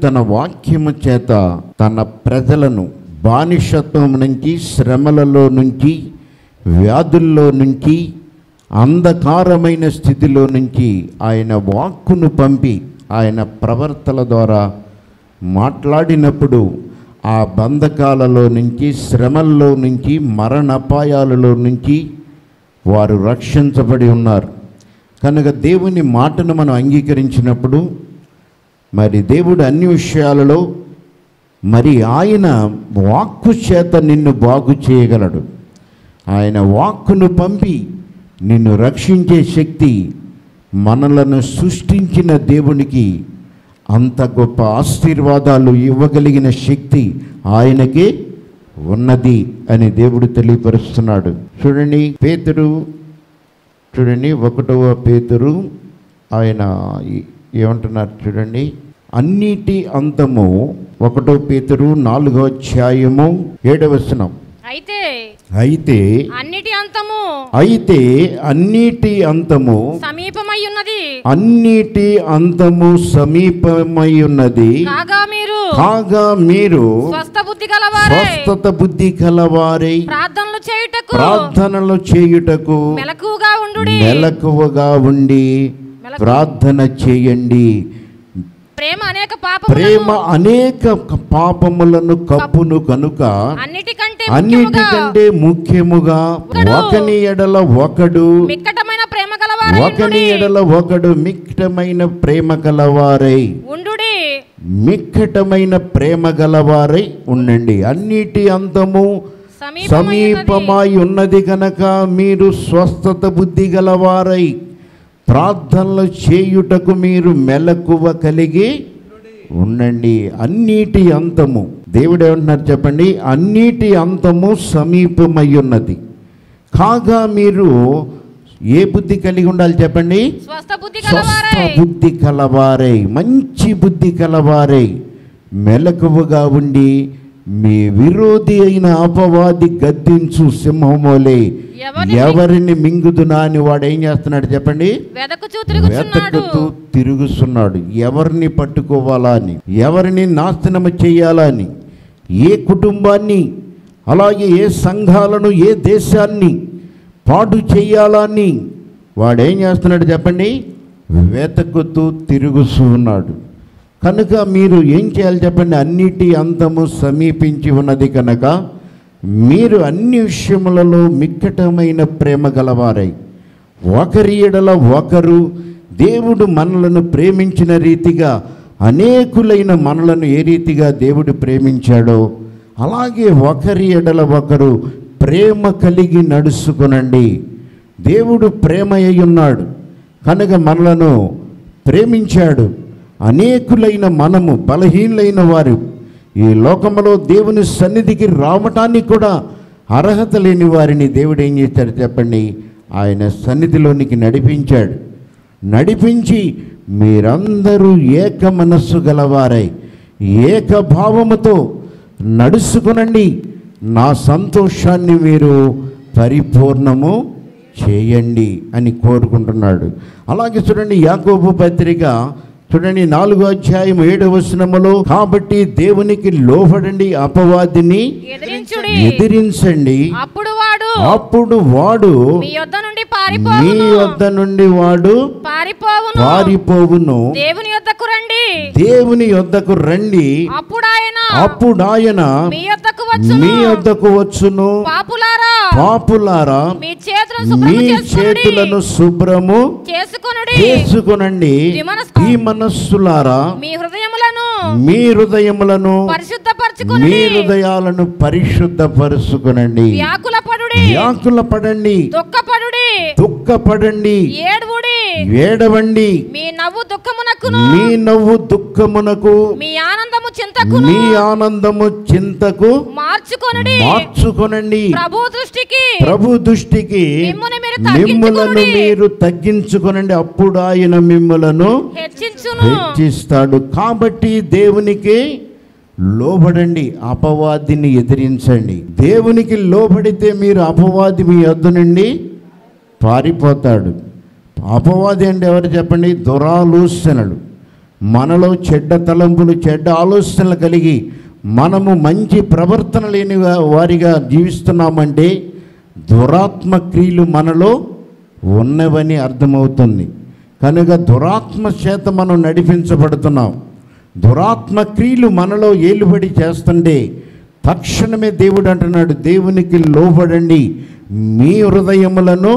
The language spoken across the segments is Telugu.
తన వాక్యము చేత తన ప్రజలను బానిసత్వం నుంచి శ్రమలలో నుంచి వ్యాధుల్లో నుంచి అంధకారమైన స్థితిలో నుంచి ఆయన వాక్కును పంపి ఆయన ప్రవర్తల ద్వారా మాట్లాడినప్పుడు ఆ బంధకాలలో నుంచి శ్రమల్లో నుంచి మరణపాయాలలో నుంచి వారు రక్షించబడి ఉన్నారు కనుక దేవుని మాటను మనం అంగీకరించినప్పుడు మరి దేవుడు అన్ని విషయాలలో మరి ఆయన వాక్కు చేత నిన్ను బాగు చేయగలడు ఆయన వాక్కును పంపి నిన్ను రక్షించే శక్తి మనలను సృష్టించిన దేవునికి అంత గొప్ప ఆశీర్వాదాలు ఇవ్వగలిగిన శక్తి ఆయనకే ఉన్నది అని దేవుడు తెలియపరుస్తున్నాడు చూడండి పేతురు చూడండి ఒకటవ పేతురు ఆయన ఈ- ఏమంటున్నారు చూడండి అన్నిటి అంతము ఒకటో పేతురు నాలుగో అధ్యాయము ఏడవచనం అయితే అయితే అన్నిటి అంతము అయితే అన్నిటి అంతము సమీపమై ఉన్నది అన్నిటి అంతము సమీపమై ఉన్నది కాగా మీరు కాగా మీరు స్వస్థ బుద్ధి గలవారే స్వస్థత బుద్ధి కలవారై ప్రార్థనలు చేయుటకు ప్రార్థనలు చేయుటకు మెలకుగా ఉండు మెలకువగా ఉండి మెలకువ. ప్రార్థన చేయండి ప్రేమ అనేక ప్రేమ పాపములను అనేక పాపములను కప్పును కనుక అన్నిటికంటే ముఖ్యముగా అన్నిటికంటే ముఖ్యముగా ఒకడు ఒకని ఎడల ఒకడు మిక్కటమైన ప్రేమ గలవారై ఒకని ఉండుడి. ఎడల ఒకడు మిక్కటమైన ప్రేమ గలవారై ఉండుడి మిక్కటమైన ప్రేమ గలవారై ఉండండి అన్నిటి అంతము సమీపమై ఉన్నది. సమీపమై ఉన్నది కనుక మీరు స్వస్థత బుద్ధి గలవారై ప్రార్థనలు చేయుటకు మీరు మెలకువ కలిగి ఉండండి అన్నిటి అంతము దేవుడు ఏమంటున్నారు చెప్పండి అన్నిటి అంతము సమీపమై ఉన్నది కాగా మీరు ఏ బుద్ధి కలిగి ఉండాలి చెప్పండి స్వస్థ బుద్ధి స్వస్థ గలవారై బుద్ధి కలవారై మంచి బుద్ధి కలవారై మెలకువగా ఉండి మీ విరోధి అయిన అపవాది గద్దించు సింహమోలే ఎవరిని- ఎవరిని మింగుదునా అని వాడు ఏం చేస్తున్నాడు చెప్పండి వెదకుచూ తిరుగుచున్నాడు వెతకుతూ తిరుగుతున్నాడు ఎవరిని పట్టుకోవాలా అని ఎవరిని నాశనము చేయాలా అని ఏ కుటుంబాన్ని అలాగే ఏ సంఘాలను ఏ దేశాన్ని పాడు చేయాలా అని వాడు ఏం చేస్తున్నాడు చెప్పండి వెతకుతూ తిరుగుతూ ఉన్నాడు కనుక మీరు ఏం చేయాలి చెప్పండి అన్నిటి అంతము సమీపించి ఉన్నది కనుక మీరు అన్ని విషయములలో మిక్కటమైన ప్రేమ గలవారై ఒకరి ఎడల ఒకరు దేవుడు మనలను ప్రేమించిన రీతిగా అనేకులైన మనలను ఏ రీతిగా దేవుడు ప్రేమించాడో అలాగే ఒకరి ఎడల ఒకరు ప్రేమ కలిగి నడుచుకునండి దేవుడు ప్రేమ అయి ఉన్నాడు కనుక మనలను ప్రేమించాడు అనేకులైన మనము బలహీనులైన వారు ఈ లోకములో దేవుని సన్నిధికి రావటానికి కూడా అర్హత లేని వారిని దేవుడు ఏం చేశాడు చెప్పండి ఆయన సన్నిధిలోనికి నడిపించాడు నడిపించి మీరందరూ ఏక మనస్సు గలవారై ఏకభావముతో నడుచుకునండి నా సంతోషాన్ని మీరు పరిపూర్ణము చేయండి అని కోరుకుంటున్నాడు అలాగే చూడండి యాకోబు పత్రిక చూడండి నాలుగో అధ్యాయం ఏడవ వచనములో కాబట్టి దేవునికి లోబడండి అపవాదిని ఎదిరించుడి ఎదిరించండి అప్పుడు వాడు అప్పుడు వాడు మీ యొద్ద నుండి మీ పారిపోవును వద్ద నుండి వాడు పారిపోవును పారిపోవును దేవుని యొద్దకు రండి దేవుని యొద్దకు రండి అప్పుడు ఆయన అప్పుడు ఆయన మీ యొద్దకు వచ్చును మీ వద్దకు వచ్చును పాపులారా పాపులారా మీ చేతులను మీ శుభ్రము చేతులను చేసుకొనుడి శుభ్రము చేసుకొనుడి చేసుకునండి ద్విమనస్సు- ఈ మనస్సులారా మీ హృదయములను మీ హృదయములను పరిశుద్ధపరచుకొని మీ హృదయాలను పరిశుద్ధపరుచుకునండి వ్యాకుల పడుడి వ్యాకుల పడండి దుఃఖపడుడి దుఃఖపడండి ఏడువుడి ఏడవండి మీ నవ్వు దుఃఖమునకును మీ నవ్వు దుఃఖమునకు మీ ఆనందము చింతకును మీ ఆనందము చింతకు మార్చుకొనుడి మార్చుకొనండి ప్రభు దృష్టికి ప్రభు దృష్టికి మిమ్మును మీరు మిమ్ములను తగ్గించుకొనుడి. మీరు తగ్గించుకొనండి అప్పుడు ఆయన మిమ్ములను హెచ్చించును హెచ్చిస్తాడు కాబట్టి దేవునికి లోబడండి అపవాదిని ఎదిరించండి దేవునికి లోబడితే మీరు అపవాది మీ వద్ద నుండి పారిపోతాడు అపవాది అంటే ఎవరు చెప్పండి దురాలోచనలు మనలో చెడ్డ తలంపులు చెడ్డ ఆలోచనలు కలిగి మనము మంచి ప్రవర్తన లేని వా- వారిగా జీవిస్తున్నామంటే దురాత్మ క్రియలు మనలో ఉన్నవని అర్థమవుతుంది కనుక దురాత్మ చేత మనం నడిపించబడుతున్నాం దురాత్మ క్రియలు మనలో ఏలుబడి చేస్తుంటే తక్షణమే దేవుడు అంటున్నాడు దేవునికి లోబడండి మీ హృదయములను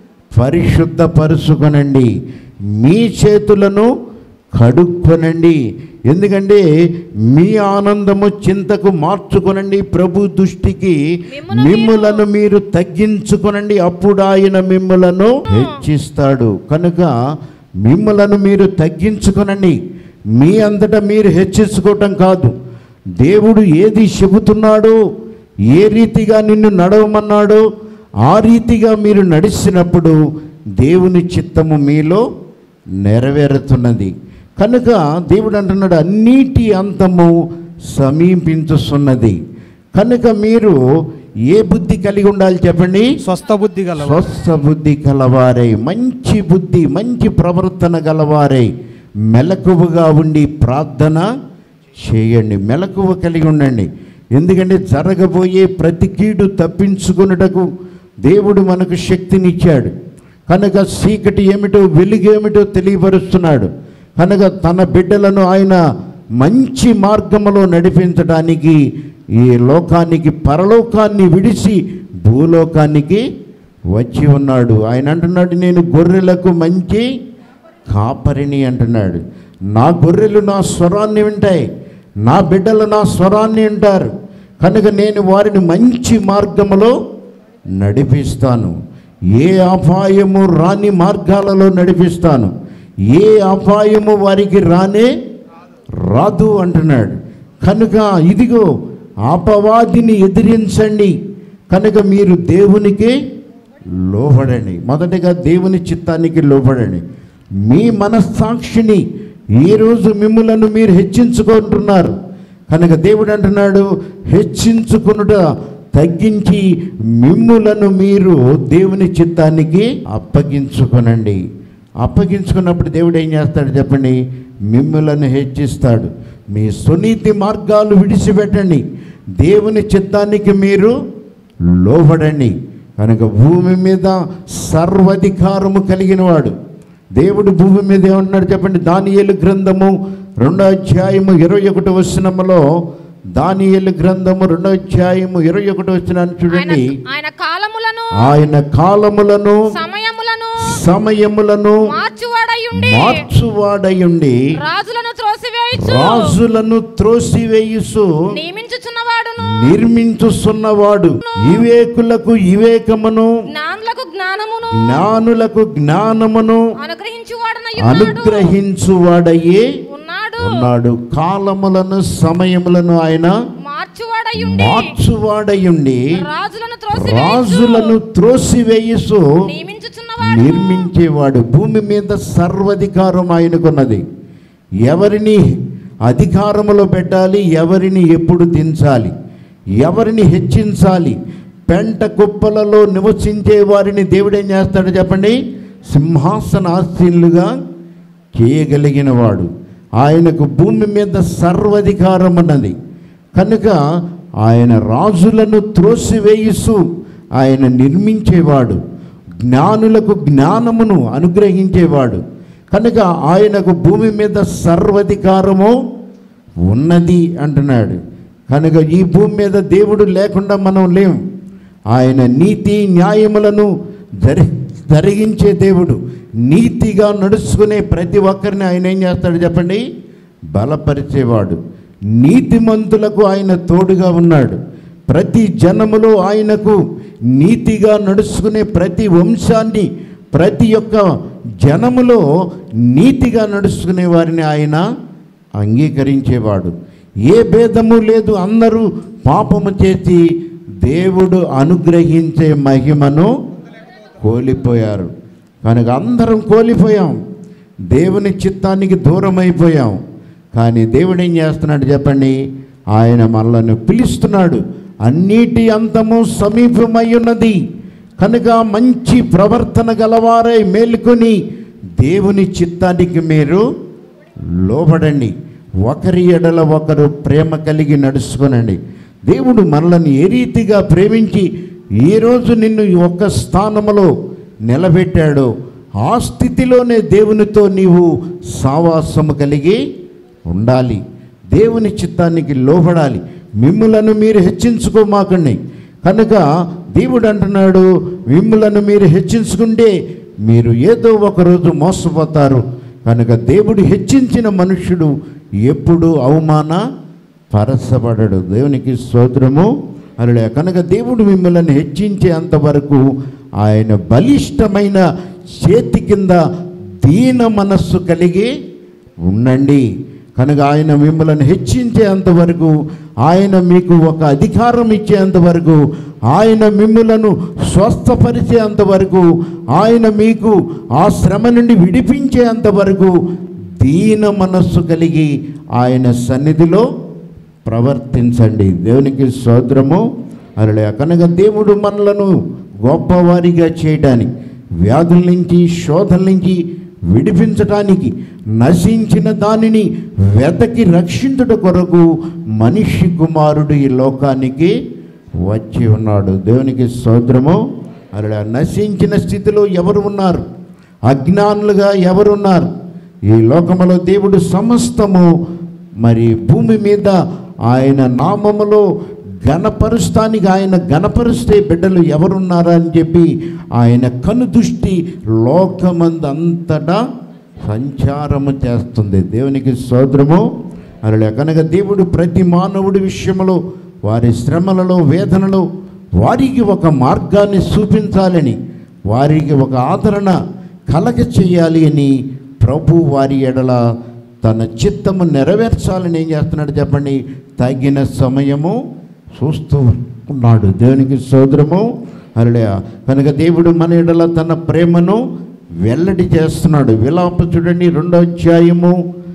పరిశుద్ధపరుచుకొనండి మీ చేతులను కడుక్కొనండి ఎందుకంటే మీ ఆనందము చింతకు మార్చుకొనండి ప్రభు దృష్టికి మిమ్మును మిమ్ములను మీరు తగ్గించుకొనండి అప్పుడు ఆయన మిమ్ములను హెచ్చిస్తాడు కనుక మిమ్ములను మీరు తగ్గించుకొనండి మీ అంతటా మీరు హెచ్చించుకోవటం కాదు దేవుడు ఏది చెబుతున్నాడో ఏ రీతిగా నిన్ను నడవమన్నాడో ఆ రీతిగా మీరు నడిచినప్పుడు దేవుని చిత్తము మీలో నెరవేరుతున్నది కనుక దేవుడు అంటున్నాడు అన్నిటి అంతము సమీపించుతున్నది కనుక మీరు ఏ బుద్ధి కలిగి ఉండాలి చెప్పండి స్వస్థ బుద్ధి గలవారు స్వస్థ బుద్ధి కలవారై మంచి బుద్ధి మంచి ప్రవర్తన గలవారై మెలకువగా ఉండి ప్రార్థన చేయండి మెలకువ కలిగి ఉండండి ఎందుకంటే జరగబోయే ప్రతి కీడు తప్పించుకొనుటకు దేవుడు మనకు శక్తినిచ్చాడు కనుక చీకటి ఏమిటో వెలుగేమిటో తెలియపరుస్తున్నాడు కనుక తన బిడ్డలను ఆయన మంచి మార్గములో నడిపించడానికి ఈ లోకానికి పరలోకాన్ని విడిచి భూలోకానికి వచ్చి ఉన్నాడు ఆయన అంటున్నాడు నేను గొర్రెలకు మంచి కాపరిని అంటున్నాడు నా గొర్రెలు నా స్వరాన్ని వింటాయి నా బిడ్డలు నా స్వరాన్ని వింటారు కనుక నేను వారిని మంచి మార్గములో నడిపిస్తాను ఏ అపాయము రాని మార్గాలలో నడిపిస్తాను ఏ అపాయము వారికి రానే రాదు అంటున్నాడు కనుక ఇదిగో అపవాదిని ఎదిరించండి కనుక మీరు దేవునికి లోబడండి మొదటగా దేవుని చిత్తానికి లోబడండి మీ మనస్సాక్షిని ఈరోజు మిమ్ములను మీరు హెచ్చించుకుంటున్నారు కనుక దేవుడు అంటున్నాడు హెచ్చించుకునుట తగ్గించి మిమ్ములను మీరు దేవుని చిత్తానికి అప్పగించుకొనండి అప్పగించుకున్నప్పుడు దేవుడు ఏం చేస్తాడు చెప్పండి మిమ్ములను హెచ్చిస్తాడు మీ సునీతి మార్గాలు విడిచిపెట్టండి దేవుని చిత్తానికి మీరు లోబడండి కనుక భూమి మీద సర్వధికారము కలిగిన వాడు దేవుడు భూమి మీద ఏమన్నాడు చెప్పండి దానియేలు గ్రంథము రెండో అధ్యాయము ఇరవై ఒకటి వచనములో దానియేలు గ్రంథము రెండో అధ్యాయము ఇరవై ఒకటి వచనాన్ని ఆయన చూడండి ఆయన కాలములను ఆయన కాలములను సమయములను సమయములను మార్చువాడయుండి మార్చువాడయుండి రాజులను త్రోసివేయచ్చు రాజులను త్రోసివేయుసు నియమించుచున్నవాడును నిర్మించుచున్నవాడు వివేకులకు వివేకమును జ్ఞానులకు జ్ఞానమును జ్ఞానులకు జ్ఞానమును అనుగ్రహించువాడనై అనుగ్రహించువాడయ్యే ఉన్నాడు ఉన్నాడు కాలములను సమయములను ఆయన మార్చువాడయుండి మార్చువాడయుండి రాజులను త్రోసివేయచ్చు రాజులను త్రోసివేయుసు నియమించుచున్నవాడు నిర్మించేవాడు భూమి మీద సర్వధికారం ఆయనకున్నది ఎవరిని అధికారములో పెట్టాలి ఎవరిని ఎప్పుడు దించాలి ఎవరిని హెచ్చించాలి పెంట కుప్పలలో నివసించే వారిని దేవుడు ఏం చేస్తాడు చెప్పండి సింహాసనాశీనులుగా చేయగలిగిన వాడు ఆయనకు భూమి మీద సర్వధికారం ఉన్నది కనుక ఆయన రాజులను త్రోసివేయిస్తూ ఆయన నిర్మించేవాడు జ్ఞానులకు జ్ఞానమును అనుగ్రహించేవాడు కనుక ఆయనకు భూమి మీద సర్వధికారము ఉన్నది అంటున్నాడు కనుక ఈ భూమి మీద దేవుడు లేకుండా మనం లేం ఆయన నీతి న్యాయములను జరి జరిగించే దేవుడు నీతిగా నడుచుకునే ప్రతి ఒక్కరిని ఆయన ఏం చేస్తాడు చెప్పండి బలపరిచేవాడు నీతిమంతులకు ఆయన తోడుగా ఉన్నాడు ప్రతి జనములో ఆయనకు నీతిగా నడుచుకునే ప్రతి వంశాన్ని ప్రతి ఒక్క జనములో నీతిగా నడుచుకునే వారిని ఆయన అంగీకరించేవాడు ఏ భేదము లేదు అందరూ పాపము చేసి దేవుడు అనుగ్రహించే మహిమను కోల్పోయారు కనుక అందరం కోల్పోయాం దేవుని చిత్తానికి దూరం అయిపోయాం కానీ దేవుడు ఏం చేస్తున్నాడు చెప్పండి ఆయన మనలను పిలుస్తున్నాడు అన్నిటి అంతము సమీపమై ఉన్నది కనుక మంచి ప్రవర్తన గలవారై మేలుకొని దేవుని చిత్తానికి మీరు లోబడండి ఒకరి ఎడల ఒకరు ప్రేమ కలిగి నడుచుకొనండి దేవుడు మనల్ని ఏ రీతిగా ప్రేమించి ఈరోజు నిన్ను ఈ ఒక్క స్థానములో నిలబెట్టాడో ఆ స్థితిలోనే దేవునితో నీవు సావాసము కలిగి ఉండాలి దేవుని చిత్తానికి లోబడాలి మిమ్ములను మీరు హెచ్చించుకోమాకండి కనుక దేవుడు అంటున్నాడు మిమ్ములను మీరు హెచ్చించుకుంటే మీరు ఏదో ఒకరోజు మోసపోతారు కనుక దేవుడు హెచ్చించిన మనుష్యుడు ఎప్పుడు అవమాన పరచబడడు దేవునికి స్తోత్రము అలా కనుక దేవుడు మిమ్మల్ని హెచ్చించే అంతవరకు ఆయన బలిష్టమైన చేతి కింద దీన మనస్సు కలిగి ఉండండి కనుక ఆయన మిమ్మల్ని హెచ్చించేంత వరకు ఆయన మీకు ఒక అధికారం ఇచ్చేంత వరకు ఆయన మిమ్మలను స్వస్థపరిచేంత వరకు ఆయన మీకు ఆ శ్రమ నుండి విడిపించేంత వరకు దీన మనస్సు కలిగి ఆయన సన్నిధిలో ప్రవర్తించండి దేవునికి స్తోత్రము అలా కనుక దేవుడు మనలను గొప్పవారిగా చేయడానికి వ్యాధుల నుంచి శోధల నుంచి విడిపించటానికి నశించిన దానిని వెతకి రక్షించుట కొరకు మనిషి కుమారుడు ఈ లోకానికి వచ్చి ఉన్నాడు దేవునికి స్తోత్రము అలా నశించిన స్థితిలో ఎవరు ఉన్నారు అజ్ఞానులుగా ఎవరున్నారు ఈ లోకములో దేవుడు సమస్తము మరి భూమి మీద ఆయన నామములో ఘనపరుస్తానికి ఆయన ఘనపరుస్తే బిడ్డలు ఎవరున్నారా అని చెప్పి ఆయన కను దృష్టి లోకమందంతటా సంచారము చేస్తుంది దేవునికి సోదరము అలా కనుక దేవుడు ప్రతి మానవుడి విషయంలో వారి శ్రమలలో వేదనలో వారికి ఒక మార్గాన్ని చూపించాలని వారికి ఒక ఆదరణ కలగ చేయాలి అని ప్రభు వారి ఎడల తన చిత్తము నెరవేర్చాలని ఏం చేస్తున్నాడు చెప్పండి తగిన సమయము చూస్తూ ఉన్నాడు దేవునికి సోదరము అలా కనుక దేవుడు మన ఎడల తన ప్రేమను వెల్లడి చేస్తున్నాడు విలాప చూడండి రెండో అధ్యాయము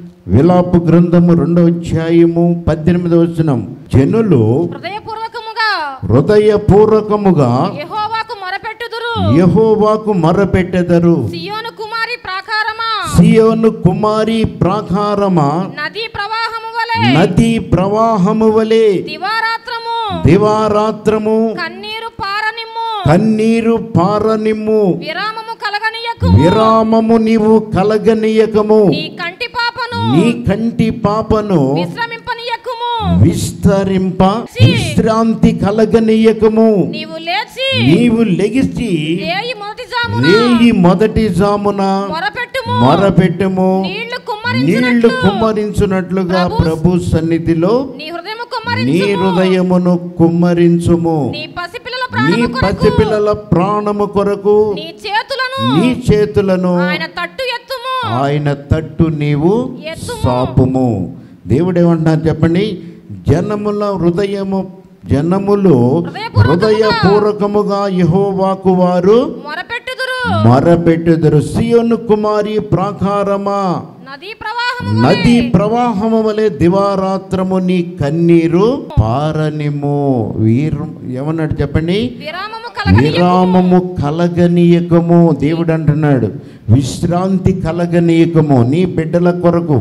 విలాప గ్రంథము రెండో అధ్యాయము పద్దెనిమిదవ వచనం జనులు హృదయపూర్వకముగా హృదయపూర్వకముగా యెహోవాకు మొరపెట్టుదురు యహోవాకు మొరపెట్టెదరు సియోను కుమారి ప్రాకారమా సియోను కుమారి ప్రాకారమా నదీ ప్రవాహము వలె నది ప్రవాహము వలె దివారాత్రము దివారాత్రము కన్నీరు పారనిమ్ము కన్నీరు పారనిమ్ము విరామము కలగనీయకు విరామము నీవు కలగనీయకము నీ కంటి పాపను నీ కంటి పాపను విశ్రమింపనీయకుము విస్తరింప విశ్రాంతి కలగనీయకము నీవు లేచి నీవు లెగిసి రేయి మొదటి జామున రేయి మొదటి జామున మొరపెట్టుము మొరపెట్టము నీళ్లు నీళ్లు కుమ్మరించినట్లు కుమ్మరించున్నట్లుగా ప్రభు సన్నిధిలో నీ హృదయము నీ కుమ్మరించుము హృదయమును కుమ్మరించుము నీ పసిపిల్లల నీ ప్రాణము కొరకు పసిపిల్లల ప్రాణము కొరకు నీ చేతులను నీ చేతులను ఆయన తట్టు ఎత్తుము ఆయన తట్టు నీవు ఎత్తుము. సాపుము దేవుడు ఏమంటున్నారు చెప్పండి జనముల హృదయము జనములు హృదయపూర్వకముగా హృదయపూర్వకముగా యహోవాకు వారు మొరపెట్టుదురు మరపెట్టుదురు సియోను కుమారి ప్రాకారమా నదీ ప్రవాహము నది ప్రవాహము వలె దివారాత్రము నీ కన్నీరు పారనిము వీరు ఏమన్నాడు చెప్పండి విరామము కలగనీయకు విరామము కలగనీయకము దేవుడు అంటున్నాడు విశ్రాంతి కలగనీయకము నీ బిడ్డల కొరకు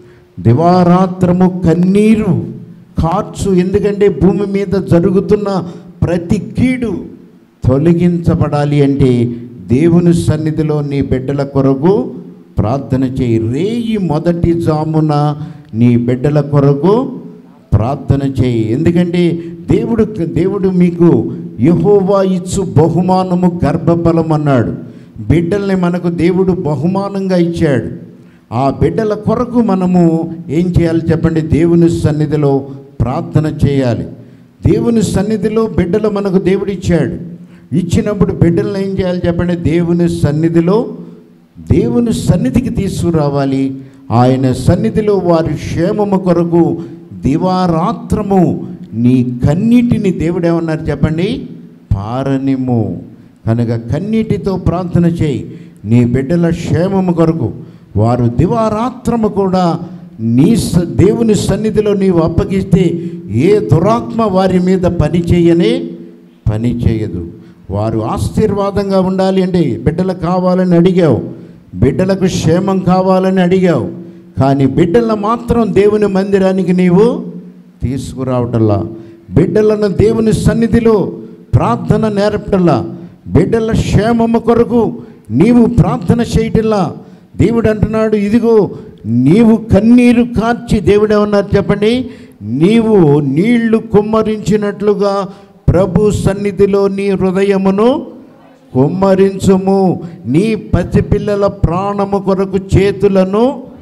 దివారాత్రము కన్నీరు కార్చు ఎందుకంటే భూమి మీద జరుగుతున్న ప్రతి కీడు తొలగించబడాలి అంటే దేవుని సన్నిధిలో నీ బిడ్డల కొరకు ప్రార్థన చేయి రేయి మొదటి జామున నీ బిడ్డల కొరకు ప్రార్థన చేయి ఎందుకంటే దేవుడు దేవుడు మీకు యహోవా ఇచ్చు బహుమానము గర్భఫలం అన్నాడు బిడ్డల్ని మనకు దేవుడు బహుమానంగా ఇచ్చాడు ఆ బిడ్డల కొరకు మనము ఏం చేయాలి చెప్పండి దేవుని సన్నిధిలో ప్రార్థన చేయాలి దేవుని సన్నిధిలో బిడ్డలు మనకు దేవుడు ఇచ్చాడు ఇచ్చినప్పుడు బిడ్డలను ఏం చేయాలి చెప్పండి దేవుని సన్నిధిలో దేవుని సన్నిధికి తీసుకురావాలి ఆయన సన్నిధిలో వారి క్షేమము కొరకు దివారాత్రము నీ కన్నీటిని దేవుడు ఏమన్నారు చెప్పండి పారనిము కనుక కన్నీటితో ప్రార్థన చేయి నీ బిడ్డల క్షేమము కొరకు వారు దివారాత్రము కూడా నీ స- దేవుని సన్నిధిలో నీవు అప్పగిస్తే ఏ దురాత్మ వారి మీద పని చేయనే పని చేయదు వారు ఆశీర్వాదంగా ఉండాలి అంటే బిడ్డలకు కావాలని అడిగావు బిడ్డలకు క్షేమం కావాలని అడిగావు కానీ బిడ్డలను మాత్రం దేవుని మందిరానికి నీవు తీసుకురావటల్లా బిడ్డలను దేవుని సన్నిధిలో ప్రార్థన నేర్పటల్లా బిడ్డల క్షేమము కొరకు నీవు ప్రార్థన చేయటల్లా దేవుడు అంటున్నాడు ఇదిగో నీవు కన్నీరు కార్చి దేవుడు ఏమన్నారు చెప్పండి నీవు నీళ్లు కుమ్మరించినట్లుగా ప్రభు సన్నిధిలో నీ హృదయమును కుమ్మరించుము నీ పసిపిల్లల ప్రాణము కొరకు చేతులను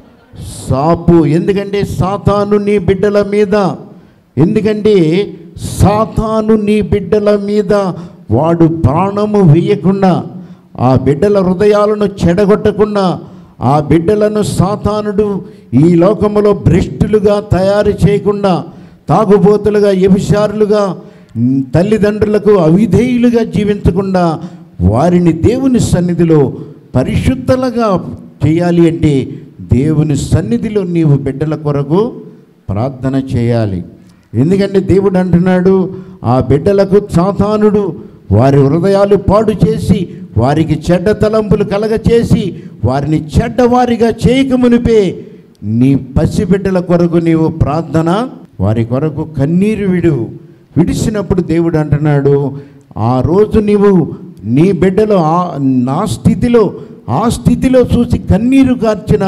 సాపు ఎందుకంటే సాతాను నీ బిడ్డల మీద ఎందుకంటే సాతాను నీ బిడ్డల మీద వాడు ప్రాణము వేయకుండా ఆ బిడ్డల హృదయాలను చెడగొట్టకుండా ఆ బిడ్డలను సాతానుడు ఈ లోకములో భ్రష్టులుగా తయారు చేయకుండా తాగుబోతులుగా వ్యభిచారులుగా ఉమ్, తల్లిదండ్రులకు అవిధేయులుగా జీవించకుండా వారిని దేవుని సన్నిధిలో పరిశుద్ధలుగా చేయాలి అంటే దేవుని సన్నిధిలో నీవు బిడ్డల కొరకు ప్రార్థన చేయాలి ఎందుకంటే దేవుడు అంటున్నాడు ఆ బిడ్డలకు సాతానుడు వారి హృదయాలు పాడు చేసి వారికి చెడ్డ తలంపులు కలగచేసి వారిని చెడ్డవారిగా చేయకమునిపే నీ పసిబిడ్డల కొరకు నీవు ప్రార్థన వారి కొరకు కన్నీరు విడు విడిచినప్పుడు దేవుడు అంటున్నాడు ఆ రోజు నీవు నీ బిడ్డలో ఆ నా స్థితిలో ఆ స్థితిలో చూసి కన్నీరు కార్చిన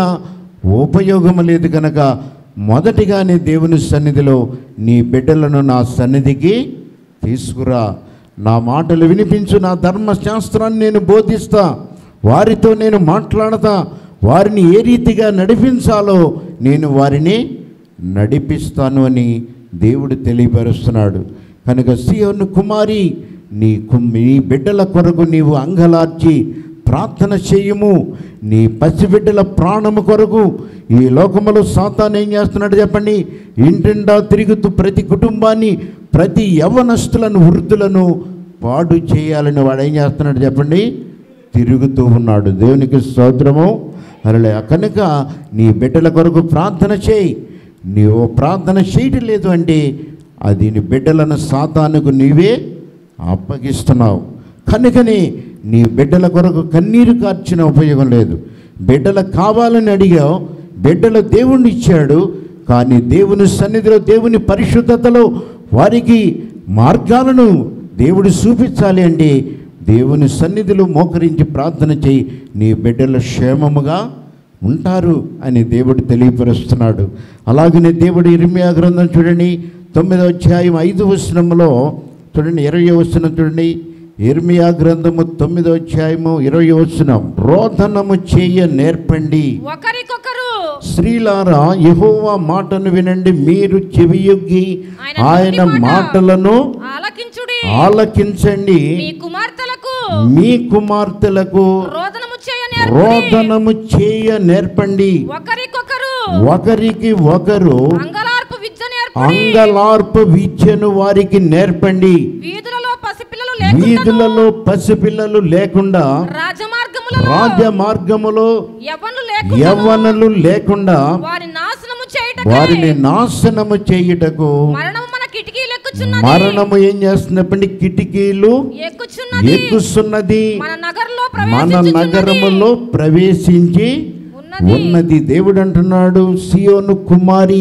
ఉపయోగం లేదు కనుక మొదటిగానే దేవుని సన్నిధిలో నీ బిడ్డలను నా సన్నిధికి తీసుకురా నా మాటలు వినిపించు నా ధర్మశాస్త్రాన్ని నేను బోధిస్తా వారితో నేను మాట్లాడతా వారిని ఏ రీతిగా నడిపించాలో నేను వారిని నడిపిస్తాను అని దేవుడు తెలియపరుస్తున్నాడు కనుక సియోను కుమారి నీ కు- నీ బిడ్డల కొరకు నీవు అంగలార్చి ప్రార్థన చేయము నీ పసిబిడ్డల ప్రాణము కొరకు ఈ లోకములో సాతాను ఏం చేస్తున్నాడు చెప్పండి ఇంటిండా తిరుగుతూ ప్రతి కుటుంబాన్ని ప్రతి యవనస్తులను వృద్ధులను పాడు చేయాలని వాడు ఏం చేస్తున్నాడు చెప్పండి తిరుగుతూ ఉన్నాడు దేవునికి స్తోత్రము అరలే కనుక నీ బిడ్డల కొరకు ప్రార్థన చేయి నీవు ప్రార్థన చేయటం లేదు అంటే అది నీ బిడ్డలను సాతానుకు నీవే అప్పగిస్తున్నావు కనుకనే నీ బిడ్డల కొరకు కన్నీరు కార్చిన ఉపయోగం లేదు బిడ్డలకు కావాలని అడిగావు బిడ్డలు దేవుణ్ణి ఇచ్చాడు కానీ దేవుని సన్నిధిలో దేవుని పరిశుద్ధతలో వారికి మార్గాలను దేవుడు చూపించాలి అంటే దేవుని సన్నిధిలో మోకరించి ప్రార్థన చేయి నీ బిడ్డలు క్షేమముగా ఉంటారు అని దేవుడు తెలియపరుస్తున్నాడు అలాగనే దేవుడు ఇర్మియా గ్రంథం చూడండి తొమ్మిదో అధ్యాయం ఐదు వచనంలో చూడండి ఇరవై వచనం చూడండి ఇర్మియా గ్రంథము తొమ్మిదో అధ్యాయము ఇరవై వచనం రోదనము చేయ నేర్పండి ఒకరికొకరు స్త్రీలారా యెహోవా మాటను వినండి మీరు చెవియొగ్గి ఆయన ఆయన నోటి మాట మాటలను ఆలకించుడి ఆలకించండి మీ కుమార్తెలకు మీ కుమార్తెలకు రోదనము చేయ నేర్పుడి. రోదనము చేయ నేర్పండి ఒకరికొకరు ఒకరికి ఒకరు అంగలార్పు విద్య నేర్పుడి అంగలార్పు విద్యను వారికి నేర్పండి వీధులలో పసిపిల్లలు లేకుండా వీధులలో పసిపిల్లలు లేకుండా రాజమార్గములలో రాజ మార్గములో యవ్వనులు లేకుండా యవ్వనులు లేకుండా వారి నాశనము చేయుటకై వారిని నాశనము చేయుటకు మరణము మన కిటికీలు ఎక్కుచున్నది మరణము ఏం చేస్తున్నప్పటి కిటికీలు ఎక్కుచున్నది ఎక్కుస్తున్నది మన నగరంలో మన ప్రవేశించుచున్నది. నగరములో ప్రవేశించి ఉన్నది ఉన్నది దేవుడు అంటున్నాడు సియోను కుమారి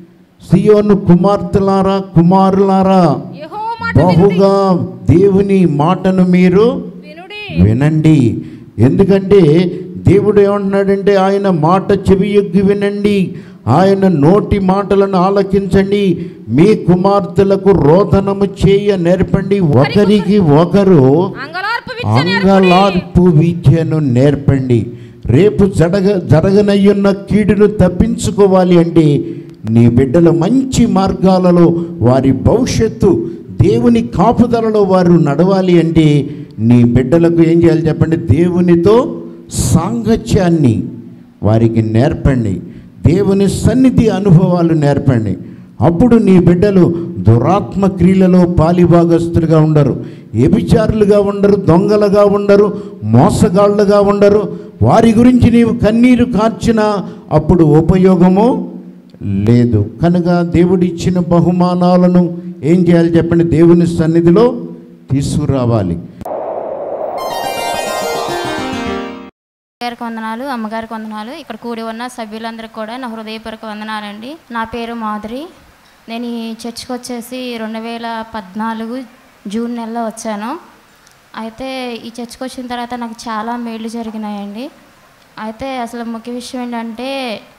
సియోను కుమార్తెలారా కుమారులారా యెహోవా మాట వినుడి. బహుగా దేవుని మాటను మీరు వినుడి వినండి ఎందుకంటే దేవుడు ఏమంటున్నాడంటే ఆయన మాట చెవి ఎగ్గి వినండి ఆయన నోటి మాటలను ఆలకించండి మీ కుమార్తెలకు రోదనము చేయ నేర్పండి ఒకరికి ఒకరు అంగలార్పు విద్య నేర్పుడి. అంగలార్పు విద్యను నేర్పండి రేపు జరగ జరగనయ్యున్న కీడును తప్పించుకోవాలి అంటే నీ బిడ్డలు మంచి మార్గాలలో వారి భవిష్యత్తు దేవుని కాపుదలలో వారు నడవాలి అంటే నీ బిడ్డలకు ఏం చేయాలి చెప్పండి దేవునితో సాంగత్యాన్ని వారికి నేర్పండి దేవుని సన్నిధి అనుభవాలు నేర్పండి అప్పుడు నీ బిడ్డలు దురాత్మ క్రియలలో పాలిభాగస్తులుగా ఉండరు వ్యభిచారులుగా ఉండరు దొంగలుగా ఉండరు మోసగాళ్ళుగా ఉండరు వారి గురించి నీవు కన్నీరు కార్చినా అప్పుడు ఉపయోగము లేదు కనుక దేవుడు ఇచ్చిన బహుమానాలను ఏం చేయాలి చెప్పండి దేవుని సన్నిధిలో తీసుకురావాలి గారికి వందనాలు అమ్మగారికి వందనాలు ఇక్కడ కూడి ఉన్న సభ్యులందరికీ కూడా నా హృదయపూర్వక వందనాలండి నా పేరు మాధురి నేను ఈ చర్చ్కి వచ్చేసి రెండు వేల పద్నాలుగు జూన్ నెలలో వచ్చాను అయితే ఈ చర్చ్కి వచ్చిన తర్వాత నాకు చాలా మేళ్ళు జరిగినాయండి అయితే అసలు ముఖ్య విషయం ఏంటంటే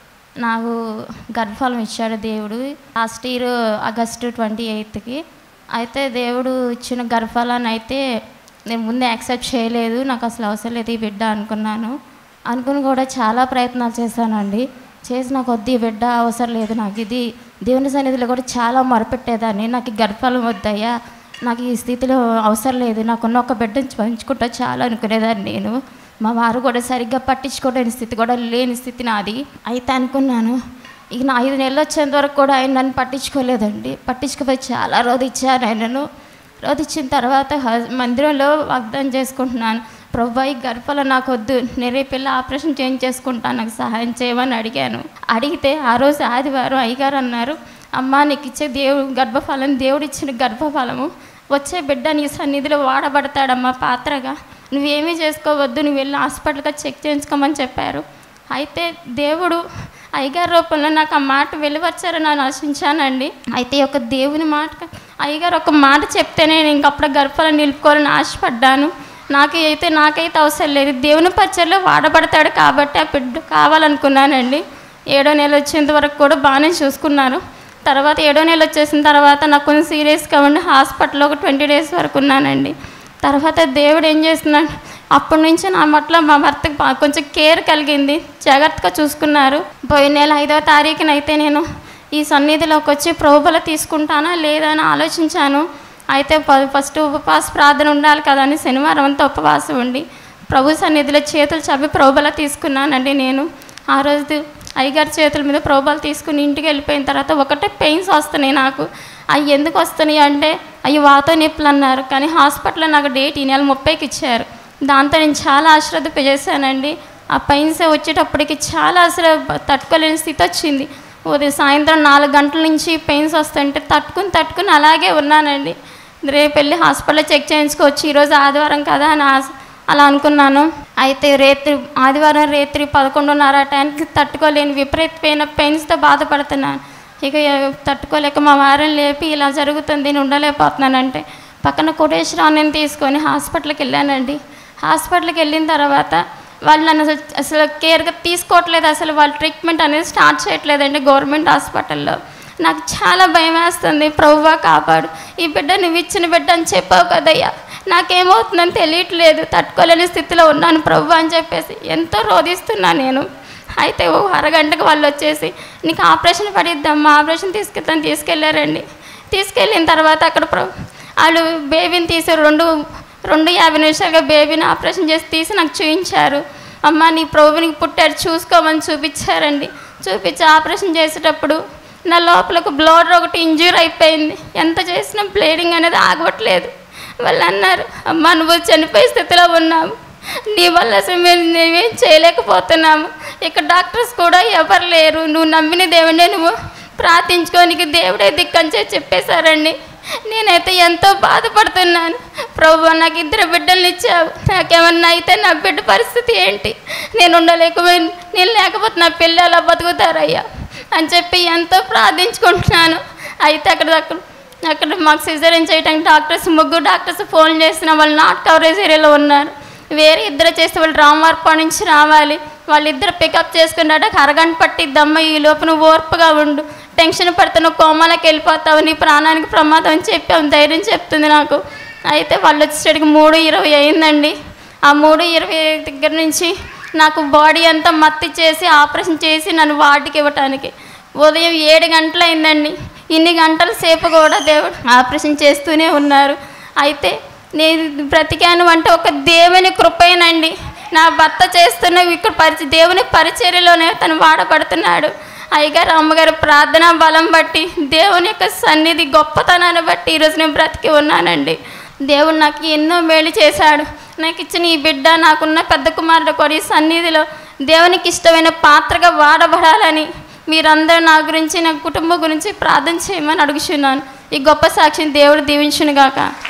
నాకు గర్భఫలం ఇచ్చాడు దేవుడు లాస్ట్ ఇయర్ ఆగస్టు ట్వంటీ ఎయిత్కి అయితే దేవుడు ఇచ్చిన గర్భఫలాన్ని అయితే నేను ముందే యాక్సెప్ట్ చేయలేదు నాకు అసలు అవసరం లేదు ఈ బిడ్డ అనుకున్నాను అనుకుని కూడా చాలా ప్రయత్నాలు చేశానండి చేసి నాకు వద్దు ఈ బిడ్డ అవసరం లేదు నాకు ఇది దేవుని సన్నిధిలో కూడా చాలా మొరపెట్టేదాన్ని నాకు ఈ గర్భఫలం వద్దయ్యా నాకు ఈ స్థితిలో అవసరం లేదు నాకున్న ఒక బిడ్డను పంచుకుంటా చాలా అనుకునేదాన్ని నేను మా వారు కూడా సరిగ్గా పట్టించుకోలేని స్థితి కూడా లేని స్థితి నాది అయితే అనుకున్నాను ఇక నా ఐదు నెలలు వచ్చేంత వరకు కూడా ఆయన నన్ను పట్టించుకోలేదండి పట్టించుకుపోయి చాలా రోజు ఇచ్చాను ఆయనను రోజు ఇచ్చిన తర్వాత హ- మందిరంలో వాగ్దానం చేసుకుంటున్నాను ప్రభా ఈ గర్భలో నాకు వద్దు నేను రేపు వెళ్ళి ఆపరేషన్ చేంజ్ చేసుకుంటాను నాకు సహాయం చేయమని అడిగాను అడిగితే ఆ రోజు ఆదివారం అయ్యగారు అన్నారు అమ్మా నీకు ఇచ్చే దేవుడు గర్భఫలం దేవుడు ఇచ్చిన గర్భఫలము వచ్చే బిడ్డ నీ సన్నిధిలో వాడబడతాడమ్మా పాత్రగా నువ్వేమీ చేసుకోవద్దు నువ్వు వెళ్ళి హాస్పిటల్గా చెక్ చేయించుకోమని చెప్పారు అయితే దేవుడు అయ్యగారి రూపంలో నాకు ఆ మాట వెలువచ్చారని నేను ఆశించానండి అయితే ఈ యొక్క దేవుని మాట అయ్యగారు ఒక మాట చెప్తేనే నేను ఇంకప్పుడు గర్భాలను నిలుపుకోవాలని ఆశపడ్డాను నాకు అయితే నాకైతే అవసరం లేదు దేవుని పచ్చల్లో వాడబడతాడు కాబట్టి ఆ బిడ్డ కావాలనుకున్నానండి ఏడో నెల వచ్చేంత వరకు కూడా బాగానే చూసుకున్నారు తర్వాత ఏడో నెల వచ్చేసిన తర్వాత నాకు కొంచెం సీరియస్గా ఉండి హాస్పిటల్లో ఒక ట్వంటీ డేస్ వరకు ఉన్నానండి తర్వాత దేవుడు ఏం చేస్తున్నాడు అప్పటి నుంచి నా పట్ల మా భర్తకు బా- కొంచెం కేర్ కలిగింది జాగ్రత్తగా చూసుకున్నారు పోయిన నెల ఐదవ తారీఖున అయితే నేను ఈ సన్నిధిలోకి వచ్చి ప్రభుబల తీసుకుంటానా లేదా అని ఆలోచించాను అయితే ప- ఫస్ట్ ఉపవాస ప్రార్థన ఉండాలి కదా అని శనివారం అంతా ఉపవాసం ఉండి ప్రభు సన్నిధిలో చేతులు చవి ప్రభుబల తీసుకున్నానండి నేను ఆ రోజు అయ్యగారి చేతుల మీద ప్రోబాలు తీసుకుని ఇంటికి వెళ్ళిపోయిన తర్వాత ఒకటే పెయిన్స్ వస్తున్నాయి నాకు అవి ఎందుకు వస్తున్నాయి అంటే అవి వాత నొప్పులు అన్నారు కానీ హాస్పిటల్లో నాకు డేట్ ఈ నెల ముప్పైకి ఇచ్చారు దాంతో నేను చాలా అశ్రద్ధ చేశానండి ఆ పెయిన్స్ వచ్చేటప్పటికి చాలా అసలు తట్టుకోలేని స్థితి వచ్చింది ఉదయం సాయంత్రం నాలుగు గంటల నుంచి పెయిన్స్ వస్తుంటే తట్టుకుని తట్టుకుని అలాగే ఉన్నానండి రేపు వెళ్ళి హాస్పిటల్లో చెక్ చేయించుకోవచ్చు ఈరోజు ఆదివారం కదా అని ఆశ అలా అనుకున్నాను అయితే రేత్రి ఆదివారం రేత్రి పదకొండున్నర ఆ టైంకి తట్టుకోలేని విపరీతమైన పెయిన్స్తో బాధపడుతున్నాను ఇక ఎ- తట్టుకోలేక మా వారిని లేపి ఇలా జరుగుతుంది నేను ఉండలేకపోతున్నానంటే పక్కన కోటేశ్వరాన్ని తీసుకొని హాస్పిటల్కి వెళ్ళానండి హాస్పిటల్కి వెళ్ళిన తర్వాత వాళ్ళు నన్ను అసలు అసలు కేర్గా తీసుకోవట్లేదు అసలు వాళ్ళు ట్రీట్మెంట్ అనేది స్టార్ట్ చేయట్లేదండి గవర్నమెంట్ హాస్పిటల్లో నాకు చాలా భయం వేస్తుంది ప్రభువా కాపాడు ఈ బిడ్డ నువ్వు ఇచ్చిన బిడ్డ అని చెప్పావు కదయ్యా నాకేమవుతుందని తెలియట్లేదు తట్టుకోలేని స్థితిలో ఉన్నాను ప్రభు అని చెప్పేసి ఎంతో రోధిస్తున్నా నేను అయితే ఓ అరగంటకు వాళ్ళు వచ్చేసి నీకు ఆపరేషన్ పడిద్దమ్మా ఆపరేషన్ తీసుకెళ్తాను తీసుకెళ్ళారండి తీసుకెళ్ళిన తర్వాత అక్కడ ప్ర- వాళ్ళు బేబీని తీసి రెండు రెండు యాభై నిమిషాలుగా బేబీని ఆపరేషన్ చేసి తీసి నాకు చూపించారు అమ్మ నీ ప్రభుని పుట్టాడు చూసుకోమని చూపించారండి చూపించి ఆపరేషన్ చేసేటప్పుడు నా లోపలకు బ్లడ్ ఒకటి ఇంజ్యూర్ అయిపోయింది ఎంత చేసినా బ్లీడింగ్ అనేది ఆగవట్లేదు వాళ్ళు అన్నారు అమ్మ నువ్వు చనిపోయే స్థితిలో ఉన్నావు నీ వల్ల అసలు మేము మేమేం చేయలేకపోతున్నాము ఇక్కడ డాక్టర్స్ కూడా ఎవరు లేరు నువ్వు నమ్మిన దేవుడే నువ్వు ప్రార్థించుకోనికి దేవుడే దిక్కని చెప్పి చెప్పేశారండి నేనైతే ఎంతో బాధపడుతున్నాను ప్రభు నాకు ఇద్దరు బిడ్డల్ని ఇచ్చావు నాకేమన్నా అయితే నా బిడ్డ పరిస్థితి ఏంటి నేను ఉండలేకపోయి నేను లేకపోతే నా పిల్లలు ఎలా బతుకుతారయ్యా అని చెప్పి ఎంతో ప్రార్థించుకుంటున్నాను అయితే అక్కడ అక్కడ అక్కడ మాకు సిజరీన్ చేయడానికి డాక్టర్స్ ముగ్గురు డాక్టర్స్ ఫోన్ చేసిన వాళ్ళు నాట్ కవరేజ్ ఏరియాలో ఉన్నారు వేరే ఇద్దరు చేస్తే వాళ్ళు రామవార్ప నుంచి రావాలి వాళ్ళిద్దరు పికప్ చేసుకున్నాక అరగంట పట్టిద్దమ్మ ఈ లోపు నువ్వు ఓర్పుగా ఉండు టెన్షన్ పడితే నువ్వు కోమాలకు వెళ్ళిపోతావు నీ ప్రాణానికి ప్రమాదం అని చెప్పి ఆమె ధైర్యం చెప్తుంది నాకు అయితే వాళ్ళు వచ్చేసరికి మూడు ఇరవై అయిందండి ఆ మూడు ఇరవై దగ్గర నుంచి నాకు బాడీ అంతా మత్తి చేసి ఆపరేషన్ చేసి నన్ను వార్డుకి ఇవ్వటానికి ఉదయం ఏడు గంటలు అయిందండి ఇన్ని గంటల సేపు కూడా దేవుడు ఆపరేషన్ చేస్తూనే ఉన్నారు అయితే నేను బ్రతికాను అంటే ఒక దేవుని కృపేనండి నా భర్త చేస్తున్న ఇక్కడ పరిచ దేవుని పరిచర్యలోనే తను వాడబడుతున్నాడు అయ్యగారు అమ్మగారు ప్రార్థనా బలం బట్టి దేవుని యొక్క సన్నిధి గొప్పతనాన్ని బట్టి ఈరోజు నేను బ్రతికి ఉన్నానండి దేవుడు నాకు ఎన్నో మేలు చేశాడు నాకు ఇచ్చిన ఈ బిడ్డ నాకున్న పెద్ద కుమారుడు కూడా ఈ సన్నిధిలో దేవునికి ఇష్టమైన పాత్రగా వాడబడాలని మీరందరూ నా గురించి నా కుటుంబం గురించి ప్రార్థన చేయమని అడుగుచున్నాను ఈ గొప్ప సాక్షిని దేవుడు దీవించునుగాక